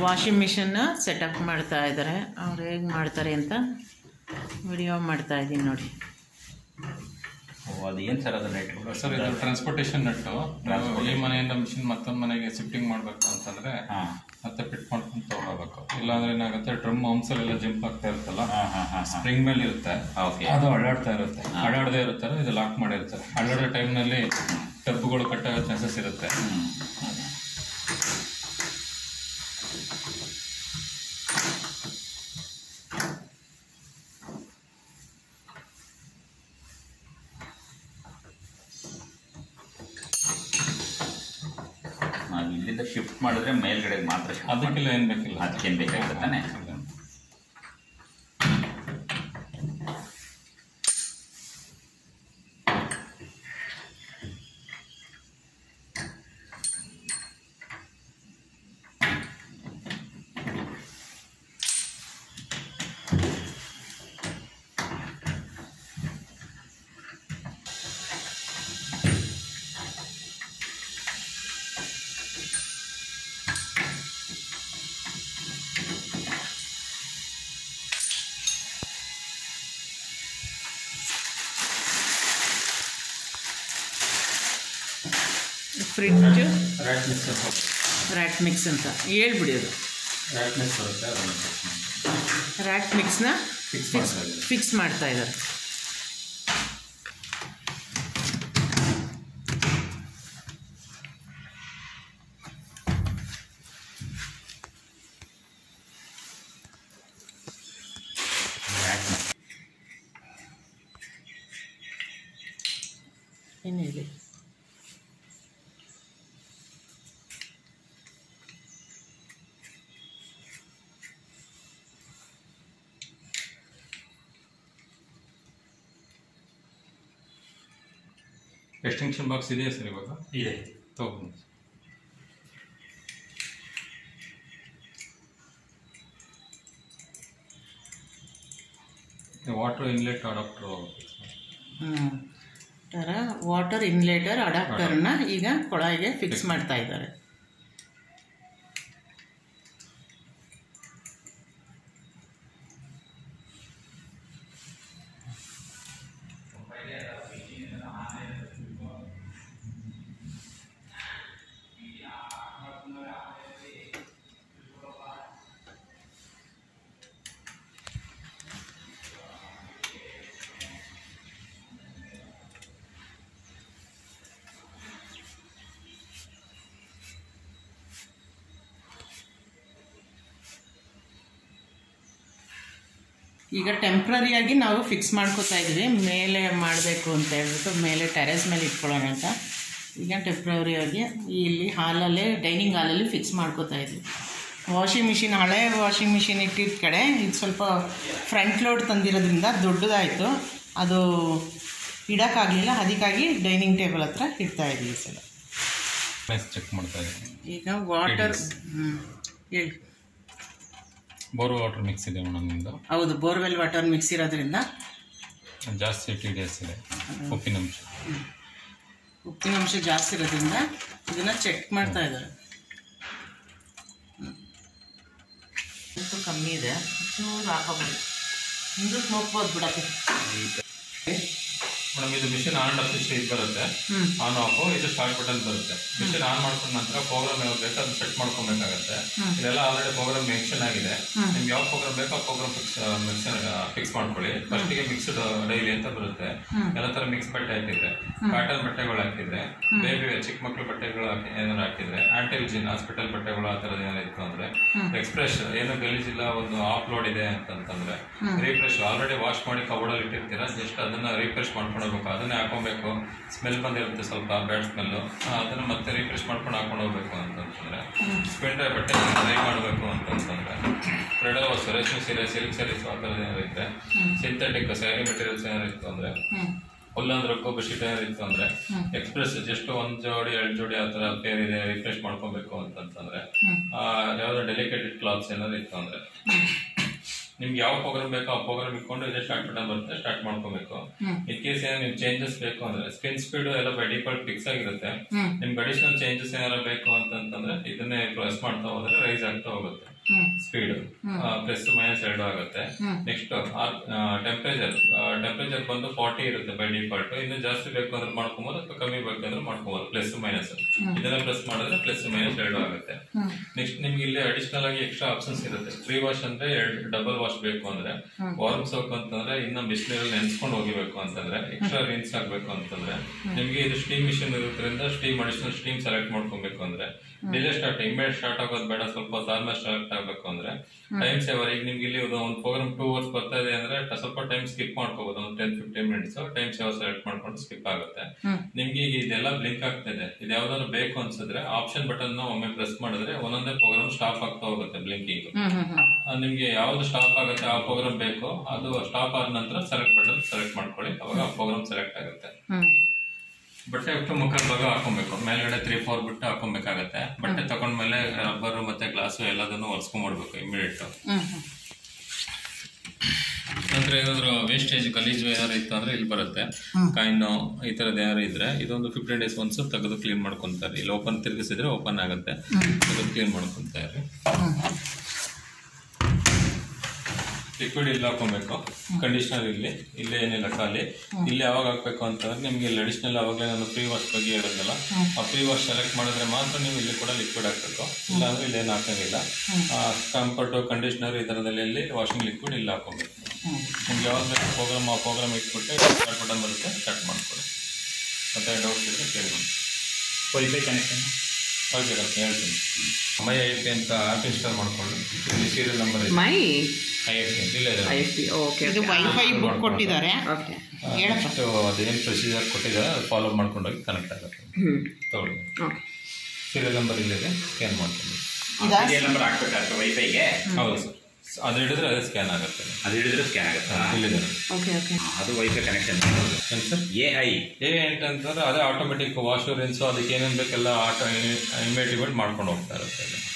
Washing ಮಿಷನ್ನ setup ಮಾಡ್ತಾ ಇದ್ದಾರೆ ಅವ್ರು ಹೇಗೆ ಮಾಡ್ತಾರೆ ಅಂತ ವಿಡಿಯೋ ಮಾಡ್ತಾ ಇದ್ದೀನಿ ನೋಡಿ ಓ ಅದು ಏನು ಸರ್ ಅದು ನೆಟ್ ಸರ್ ಇದು ಟ್ರಾನ್ಸ್ಪೋರ್ಟೇಷನ್ ನಟ್ಟು ನಾವು ಈ ಮನೆಯಿಂದ ಮಿಷಿನ್ ಮತ್ತೊಂದು ಮನೆಗೆ ಶಿಫ್ಟಿಂಗ್ ಮಾಡಬೇಕು ಅಂತಂದ್ರೆ ಹಾಂ ಮತ್ತೆ ಫಿಟ್ ಮಾಡ್ಕೊಂಡು ತಗೊಳ್ಬೇಕು ಇಲ್ಲಾಂದ್ರೆ ಏನಾಗುತ್ತೆ ಡ್ರಮ್ ಹಂಸಲೆಲ್ಲ ಜಂಪ್ ಆಗ್ತಾ ಇರುತ್ತಲ್ಲ ಹಾಂ ಹಾಂ ಹಾಂ ಸ್ಪ್ರಿಂಗ್ ಮೇಲೆ ಇರುತ್ತೆ ಓಕೆ ಅದು ಅಳ್ಳಾಡ್ತಾ ಇರುತ್ತೆ ಅಳ್ಳಾಡದೇ ಇರುತ್ತಲ್ಲ ಇದು ಲಾಕ್ ಮಾಡಿರ್ತಾರೆ ಅಳ್ಳಾಡೋ ಟೈಮ್ನಲ್ಲಿ ಟಬ್ಗಳು ಕಟ್ಟಾಗೋ ಚಾನ್ಸಸ್ ಇರುತ್ತೆ ನಾವು ಇಲ್ಲಿಂದ ಶಿಫ್ಟ್ ಮಾಡಿದ್ರೆ ಮೇಲ್ಗಡೆ ಮಾತ್ರ shift ಅದಕ್ಕೆಲ್ಲ ಏನ್ ಬೇಕಿಲ್ಲ ಅದಕ್ಕೇನು ಬೇಕಾಗುತ್ತೆ ತಾನೆ fridge rat mix rat mix ಅಂತ ಹೇಳ್ಬಿಡಿ ಅದು ರ್ಯಾಟ್ ಮಿಕ್ಸ್ ಬರುತ್ತೆ ಅದನ್ನ ರ್ಯಾಟ್ ಮಿಕ್ಸ್ನ ಫಿಕ್ಸ್ ಮಾಡ್ತಾ ಇದ್ದೀವಿ ಫಿಕ್ಸ್ ಮಾಡ್ತಾ ಇದ್ದಾರೆ ಏನು ಹೇಳಿ ಎಕ್ಸ್ಟೆನ್ಷನ್ ಬಾಕ್ಸ್ ಇದೆಯಾ ಸರ್ ಇವಾಗ ಇದೆ ತಗೊಂಡು ವಾಟರ್ ಇನ್ಲೆಟ್ ಅಡಾಪ್ಟರ್ ಹ್ಞೂ ಥರ ವಾಟರ್ ಇನ್ಲೇಟರ್ ಅಡಾಪ್ಟರ್ನ ಈಗ ಕೊಳಾಯಿಗೆ ಫಿಕ್ಸ್ ಮಾಡ್ತಾ ಇದ್ದಾರೆ ಈಗ ಟೆಂಪ್ರರಿಯಾಗಿ ನಾವು ಫಿಕ್ಸ್ ಮಾಡ್ಕೋತಾ ಇದ್ವಿ ಮೇಲೆ ಮಾಡಬೇಕು ಅಂತ ಹೇಳ್ಬಿಟ್ಟು ಮೇಲೆ ಟೆರೆಸ್ ಮೇಲೆ ಇಟ್ಕೊಳ್ಳೋಣ ಅಂತ ಈಗ ಟೆಂಪ್ರರಿಯಾಗಿ ಇಲ್ಲಿ ಹಾಲಲ್ಲೇ ಡೈನಿಂಗ್ ಹಾಲಲ್ಲಿ ಫಿಕ್ಸ್ ಮಾಡ್ಕೋತಾ ಇದ್ವಿ ವಾಷಿಂಗ್ ಮಿಷಿನ್ ಹಳೆ ವಾಷಿಂಗ್ ಮಿಷಿನ್ ಇಟ್ಟಿದ್ದ ಕಡೆ ಇದು ಸ್ವಲ್ಪ ಫ್ರಂಟ್ ಲೋಡ್ ತಂದಿರೋದ್ರಿಂದ ದೊಡ್ಡದಾಯಿತು ಅದು ಇಡೋಕ್ಕಾಗಲಿಲ್ಲ ಅದಕ್ಕಾಗಿ ಡೈನಿಂಗ್ ಟೇಬಲ್ ಹತ್ರ ಇಡ್ತಾ ಇದ್ವಿ ಈ ಸಲ ಚೆಕ್ ಮಾಡ್ತಾ ಇದ್ದೀನಿ ಈಗ ವಾಟರ್ ಹ್ಞೂ ಹೇಳಿ ಬೋರ್ ವಾಟರ್ ಮಿಕ್ಸ್ ಇದೆ ಮೇಡಮ್ ನಿಮ್ಮದು ಹೌದು ಬೋರ್ವೆಲ್ ವಾಟರ್ ಮಿಕ್ಸ್ ಇರೋದ್ರಿಂದ ಜಾಸ್ತಿ ಟಿ ಡಿ ಎಸ್ ಇದೆ ಉಪ್ಪಿನಂಶ ಉಪ್ಪಿನ ಅಂಶ ಜಾಸ್ತಿ ಇರೋದ್ರಿಂದ ಇದನ್ನ ಚೆಕ್ ಮಾಡ್ತಾ ಇದ್ದಾರೆ ಉಪ್ಪು ಕಮ್ಮಿ ಇದೆ ಚೂರು ಹಾಕೋಬೋದು ಹಿಂದಕ್ಕೆ ನೋಡ್ಬೋದು ಬಿಡಕ್ಕೆ ಮೇಡಮ್ ಇದು ಮಿಷಿನ್ ಆನ್ ಆಫ್ ಇಷ್ಟು ಇದು ಬರುತ್ತೆ ಹ್ಮ್. ಆನ್ ಆಫ್ ಇದು ಸ್ಟಾರ್ಟ್ ಬಟನ್ ಬರುತ್ತೆ ಮಿಷಿನ್ ಆನ್ ಮಾಡ್ಕೊಂಡ ನಂತರ ಪ್ರೋಗ್ರಾಮ್ ಯಾವ್ದು ಬೇಕು ಅದನ್ನ ಸೆಟ್ ಮಾಡ್ಕೊಬೇಕಾಗತ್ತೆ ಇದೆಲ್ಲ ಆಲ್ರೆಡಿ ಪ್ರೋಗ್ರಾಮ್ ಮೆನ್ಷನ್ ಆಗಿದೆ ನಿಮ್ಗೆ ಯಾವ ಪ್ರೋಗ್ರಾಮ್ ಬೇಕೋ ಆ ಪ್ರೋಗ್ರಾಮ್ ಫಿಕ್ಸ್ ಫಿಕ್ಸ್ ಮಾಡ್ಕೊಳ್ಳಿ ಫಸ್ಟಿಗೆ ಮಿಕ್ಸ್ಡ್ ಡೈಲಿ ಅಂತ ಬರುತ್ತೆ ಎಲ್ಲ ತರ ಮಿಕ್ಸ್ ಬಟ್ಟೆ ಹಾಕಿದ್ರೆ ಕಾಟನ್ ಬಟ್ಟೆಗಳು ಹಾಕಿದ್ರೆ ಬೇಬಿ ಚಿಕ್ಕ ಮಕ್ಳು ಬಟ್ಟೆಗಳು ಹಾಕಿ ಏನಾದ್ರು ಹಾಕಿದ್ರೆ ಆಂಟಿಲ್ ಜಿನ್ ಹಾಸ್ಪಿಟಲ್ ಬಟ್ಟೆಗಳು ಆ ಥರದ್ದು ಏನಾದ್ರು ಇತ್ತು ಅಂದ್ರೆ ಎಕ್ಸ್ಪ್ರೆಸ್ ಏನು ಗಲೀಜಿಲ್ಲ ಒಂದು ಆಫ್ ಲೋಡ್ ಇದೆ ಅಂತಂತಂದ್ರೆ ರೀಫ್ರೆಶ್ ಆಲ್ರೆಡಿ ವಾಶ್ ಮಾಡಿ ಕಬೋರ್ಡಲ್ಲಿ ಇಟ್ಟಿರ್ತೀರಾ ಜಸ್ಟ್ ಅದನ್ನ ರೀಫ್ರೆಶ್ ಮಾಡ್ಕೊಳ್ಬೇಕು ಅದನ್ನೇ ಹಾಕೊಬೇಕು ಸ್ಮೆಲ್ ಬಂದಿರುತ್ತೆ ಸ್ವಲ್ಪ ಬ್ಯಾಡ್ ಸ್ಮೆಲ್ಲು ಅದನ್ನ ಮತ್ತೆ ರೀಫ್ರೆಶ್ ಮಾಡ್ಕೊಂಡು ಹಾಕೊಂಡು ಹೋಗ್ಬೇಕು ಅಂತಂತಂದ್ರೆ ಸ್ಪಿನ್ ಡ್ರೈ ಬಟ್ಟೆ ಡ್ರೈ ಮಾಡಬೇಕು ಅಂತಂತಂದ್ರೆ ಥ್ರೆಡ್ ರೇಷ್ಮೆ ಸೀರೆ ಸಿಲ್ಕ್ ಸ್ಯಾರೀಸ್ ಆ ಥರದ್ದು ಏನಾರು ಇದ್ರೆ ಸಿಂಥೆಟಿಕ್ ಸ್ಯಾರಿ ಮೆಟೀರಿಯಲ್ಸ್ ಏನಾರು ಇತ್ತು ಅಂದ್ರೆ ಹುಲ್ಲಂದ್ರೆ ಕೊಬ್ಬು ಶೀಟ್ ಏನಾರು ಇತ್ತು ಅಂದ್ರೆ ಎಕ್ಸ್ಪ್ರೆಸ್ ಜಸ್ಟ್ ಒಂದ್ ಜೋಡಿ ಎರಡು ಜೋಡಿ ಆ ಥರ ಪೇರ್ ಇದೆ ರಿಫ್ರೆಶ್ ಮಾಡ್ಕೊಬೇಕು ಅಂತಂತಂದ್ರೆ ಆ, ಯಾವ್ದೋ ಡೆಲಿಕೇಟೆಡ್ ಕ್ಲಾತ್ಸ್ ಏನಾದ್ರು ಇತ್ತು ಅಂದ್ರೆ ನಿಮ್ಗೆ ಯಾವ ಪ್ರೋಗ್ರಾಮ್ ಬೇಕೋ ಆ ಪ್ರೋಗ್ರಾಮ್ ಇಟ್ಕೊಂಡು ಇದೆ ಸ್ಟಾರ್ಟ್ ಬಟನ್ ಬರುತ್ತೆ ಸ್ಟಾರ್ಟ್ ಮಾಡ್ಕೋಬೇಕು ಇನ್ ಕೇಸ್ ಏನೋ ನೀವು ಚೇಂಜಸ್ ಬೇಕು ಅಂದ್ರೆ ಸ್ಕ್ರೀನ್ ಸ್ಪೀಡ್ ಎಲ್ಲ ಬೈ ಡಿಫಾಲ್ಟ್ ಫಿಕ್ಸ್ ಆಗಿರುತ್ತೆ ನಿಮ್ಗೆ ಅಡಿಷನಲ್ ಚೇಂಜಸ್ ಏನಾರ ಬೇಕು ಅಂತಂತಂದ್ರೆ ಇದನ್ನೇ ಪ್ರೆಸ್ ಮಾಡ್ತಾ ಹೋದ್ರೆ ರೈಸ್ ಆಗ್ತಾ ಹೋಗುತ್ತೆ ಸ್ಪೀಡ್ ಪ್ಲಸ್ ಮೈನಸ್ ಎರಡು ಆಗುತ್ತೆ ನೆಕ್ಸ್ಟ್ ಟೆಂಪರೇಚರ್ ಟೆಂಪರೇಚರ್ ಬಂದು ಫಾರ್ಟಿ ಇರುತ್ತೆ ಬೈ ಡಿಫಾಲ್ಟ್ ಇನ್ನು ಜಾಸ್ತಿ ಬೇಕು ಅಂದ್ರೆ ಮಾಡ್ಕೊಬೋದು ಅಥವಾ ಕಮ್ಮಿ ಬೇಕಂದ್ರೆ ಮಾಡ್ಕೊಬೋದು ಪ್ಲಸ್ ಮೈನಸ್ ಇದನ್ನ ಪ್ಲಸ್ ಮಾಡಿದ್ರೆ ಪ್ಲಸ್ ಮೈನಸ್ ಎರಡು ಆಗುತ್ತೆ ನೆಕ್ಸ್ಟ್ ನಿಮ್ಗೆ ಇಲ್ಲಿ ಅಡಿಷನಲ್ ಆಗಿ ಎಕ್ಸ್ಟ್ರಾ ಆಪ್ಷನ್ಸ್ ಇರುತ್ತೆ ಫ್ರೀ ವಾಶ್ ಅಂದ್ರೆ ಎರಡು ಡಬಲ್ ವಾಶ್ ಬೇಕು ಅಂದ್ರೆ ವಾರ್ಮ್ ಸೋಪ್ ಅಂತಂದ್ರೆ ಇನ್ನ ಬಿಸಿನೀರಲ್ಲಿ ನೆನ್ಸ್ಕೊಂಡು ಹೋಗಿಬೇಕು ಅಂತಂದ್ರೆ ಎಕ್ಸ್ಟ್ರಾ ರಿನ್ಸ್ ಆಗ್ಬೇಕು ಅಂತಂದ್ರೆ ನಿಮ್ಗೆ ಇದು ಸ್ಟೀಮ್ ಮಿಷಿನ್ ಇರೋದ್ರಿಂದ ಸ್ಟೀಮ್ ಅಡಿಷನಲ್ ಸ್ಟೀಮ್ ಸೆಲೆಕ್ಟ್ ಮಾಡ್ಕೊಬೇಕು ಅಂದ್ರೆ ಡಿಲೇ ಸ್ಟಾರ್ಟ್ ಇಮ್ಮಿಡಿಯೇಟ್ ಸ್ಟಾರ್ಟ್ ಆಗೋದು ಬೇಡ ಸ್ವಲ್ಪ ಹೊತ್ತು ಆದ್ಮೇಲೆ ಸ್ಟಾರ್ಟ್ ಆಗ್ಬೇಕು ಅಂದ್ರೆ ಟೈಮ್ ಸೇವರ್ ಈಗ ನಿಮ್ಗೆ ಇಲ್ಲಿ ಒಂದು ಪ್ರೋಗ್ರಾಮ್ ಟೂ ಅವರ್ಸ್ ಬರ್ತಾ ಇದೆ ಅಂದ್ರೆ ಟ- ಸ್ವಲ್ಪ ಟೈಮ್ ಸ್ಕಿಪ್ ಮಾಡ್ಕೋಬಹುದು ಒಂದು ten fifteen minutes time saver select ಮಾಡ್ಕೊಂಡು ಸ್ಕಿಪ್ ಆಗುತ್ತೆ ನಿಮ್ಗೆ ಈಗ ಇದೆಲ್ಲ ಬ್ಲಿಂಕ್ ಆಗ್ತಿದೆ ಇದು ಯಾವ್ದಾದ್ರು ಬೇಕು ಅನ್ಸಿದ್ರೆ ಆಪ್ಷನ್ ಬಟನ್ ಒಮ್ಮೆ ಪ್ರೆಸ್ ಮಾಡಿದ್ರೆ ಒಂದೊಂದೇ ಪ್ರೋಗ್ರಾಮ್ ಸ್ಟಾಪ್ ಆಗ್ತಾ ಹೋಗುತ್ತೆ ಬ್ಲಿಂಕಿಂಗ್ ಹ್ಮ್ ಹ್ಮ್ ಹ್ಮ್ ನಿಮ್ಗೆ ಯಾವ್ದು ಸ್ಟಾಪ್ ಆಗುತ್ತೆ ಆ ಪ್ರೋಗ್ರಾಮ್ ಬೇಕು ಅದು ಸ್ಟಾಪ್ ಆದ ನಂತರ ಸೆಲೆಕ್ಟ್ ಬಟನ್ ಸೆಲೆಕ್ಟ್ ಮಾಡ್ಕೊಳ್ಳಿ ಅವಾಗ ಆ ಪ್ರೋಗ್ರಾಮ್ ಸೆಲೆಕ್ಟ್ ಆಗುತ್ತೆ ಹ್ಮ್ ಬಟ್ಟೆ ಅಷ್ಟು ಮುಖದ ಭಾಗ ಹಾಕೊಬೇಕು ಮೇಲ್ಗಡೆ ತ್ರೀ ಫೋರ್ ಬಿಟ್ಟು ಹಾಕೊಬೇಕಾಗತ್ತೆ ಬಟ್ಟೆ ತಗೊಂಡ್ಮೇಲೆ ರಬ್ಬರ್ ಮತ್ತೆ ಗ್ಲಾಸು ಎಲ್ಲದನ್ನು ಒರೆಸ್ಕೊಂಡ್ಬಿಡ್ಬೇಕು ಇಮಿಡಿಯೇಟ್ ಹ್ಮ್ ಹ್ಮ್ ನಂತರ ಏನಾದ್ರು ವೇಸ್ಟೇಜ್ ಗಲೀಜು ಏನಾದ್ರು ಇತ್ತು ಅಂದ್ರೆ ಇಲ್ಲಿ ಬರುತ್ತೆ ಕಾಯಿನು ಈ ತರದ್ ಏನಾದ್ರು ಇದ್ರೆ ಇದೊಂದು ಫಿಫ್ಟೀನ್ ಡೇಸ್ ಒನ್ಸ್ ತೆಗೆದು ಕ್ಲೀನ್ ಮಾಡ್ಕೊಂತಾರೆ ಇಲ್ಲಿ ಓಪನ್ ತಿರುಗಿಸಿದ್ರೆ ಓಪನ್ ಆಗುತ್ತೆ ತೆಗೆದು ಕ್ಲೀನ್ ಮಾಡ್ಕೊಂತಾರೆ ಲಿಕ್ವಿಡ್ ಇಲ್ಲಿ ಹಾಕೊಬೇಕು ಕಂಡೀಷನರ್ ಇಲ್ಲಿ ಇಲ್ಲಿ ಏನಿಲ್ಲ ಖಾಲಿ ಇಲ್ಲಿ ಯಾವಾಗ ಹಾಕ್ಬೇಕು ಅಂತಂದ್ರೆ ನಿಮ್ಗೆ ಇಲ್ಲಿ ಅಡಿಷನಲ್ ಅವಾಗಲೇ ನಾನು ಫ್ರೀ ವಾಶ್ ಬಗ್ಗೆ ಹೇಳಿದ್ನಲ್ಲ ಆ ಫ್ರೀ ವಾಶ್ ಸೆಲೆಕ್ಟ್ ಮಾಡಿದ್ರೆ ಮಾತ್ರ ನೀವು ಇಲ್ಲಿ ಕೂಡ ಲಿಕ್ವಿಡ್ ಹಾಕ್ಬೇಕು ಇಲ್ಲ ಅಂದ್ರೆ ಇಲ್ಲಿ ಏನು ಹಾಕಂಗಿಲ್ಲ ಕಂಫರ್ಟು ಕಂಡೀಷನರ್ ಈ ಥರದಲ್ಲಿ ಇಲ್ಲಿ ವಾಷಿಂಗ್ ಲಿಕ್ವಿಡ್ ಇಲ್ಲಿ ಹಾಕೊಬೇಕು ನಿಮ್ಗೆ ಯಾವಾಗ ಬೇಕು ಪ್ರೋಗ್ರಾಮ್ ಆ ಪ್ರೋಗ್ರಾಮ್ ಇಟ್ಬಿಟ್ಟು ಸ್ಟಾರ್ಟ್ ಬಟನ್ ಬರುತ್ತೆ ಸ್ಟಾರ್ಟ್ ಮಾಡ್ಕೊಳ್ಳಿ ಮತ್ತೆ ಡೌಟ್ಸ್ ಇದ್ರೆ ಕೇಳಿ ವೈಫೈ ಕನೆಕ್ಷನ್ ಓಕೆ ಡಾಕ್ಟರ್ ಹೇಳ್ತೀನಿ ಮೈ ಐ ಪಿ ಅಂತ ಆ್ಯಪ್ ಇನ್ಸ್ಟಾಲ್ ಮಾಡ್ಕೊಂಡು ಇಲ್ಲಿ ಸೀರಿಯಲ್ ನಂಬರ್ ಇದೆ ಮೈ ಐ ಎಫ್ ಪಿ ಇಲ್ಲ ಇದೆ ಐ ಎಫ್ ಪಿ ಓಕೆ ಇದು ವೈಫೈ ಬುಕ್ ಕೊಟ್ಟಿದ್ದಾರೆ ಓಕೆ ಹೇಳಪ್ಪ ನೆಕ್ಸ್ಟ್ ಅದೇನು ಪ್ರೊಸೀಜರ್ ಕೊಟ್ಟಿದ್ದಾರೆ ಅದು ಫಾಲೋ ಮಾಡ್ಕೊಂಡೋಗಿ ಕನೆಕ್ಟ್ ಆಗುತ್ತೆ ಹ್ಞೂ ತಗೊಳ್ಳಿ ಓಕೆ ಸೀರಿಯಲ್ ನಂಬರ್ ಇಲ್ಲಿದೆ ಸ್ಕ್ಯಾನ್ ಮಾಡ್ಕೊಂಡು ಇದಾ ಸೀರಿಯಲ್ ನಂಬರ್ ಹಾಕ್ಬೇಕಾಗ್ತದೆ ವೈಫೈಗೆ ಹೌದು ಸರ್ ಅದು ಹಿಡಿದ್ರೆ ಅದೇ ಸ್ಕ್ಯಾನ್ ಆಗುತ್ತೆ ಅದು ಹಿಡಿದ್ರೆ ಸ್ಕ್ಯಾನ್ ಆಗುತ್ತೆ ಇಲ್ಲಿದೆ ಓಕೆ ಓಕೆ ಅದು ವೈಫೈ ಕನೆಕ್ಷನ್ ಏನು ಸರ್ ಎ ಐ ಏ ಅಂತಂದ್ರೆ ಅದೇ ಆಟೋಮೆಟಿಕ್ ವಾಶ್ ರಿನ್ಸು ಅದಕ್ಕೆ ಏನೇನು ಬೇಕೆಲ್ಲ ಆಟೋ ಇಮಿಡಿಯೇಟ್ ಮಾಡ್ಕೊಂಡು ಹೋಗ್ತಾ ಇರುತ್ತೆ ಅದು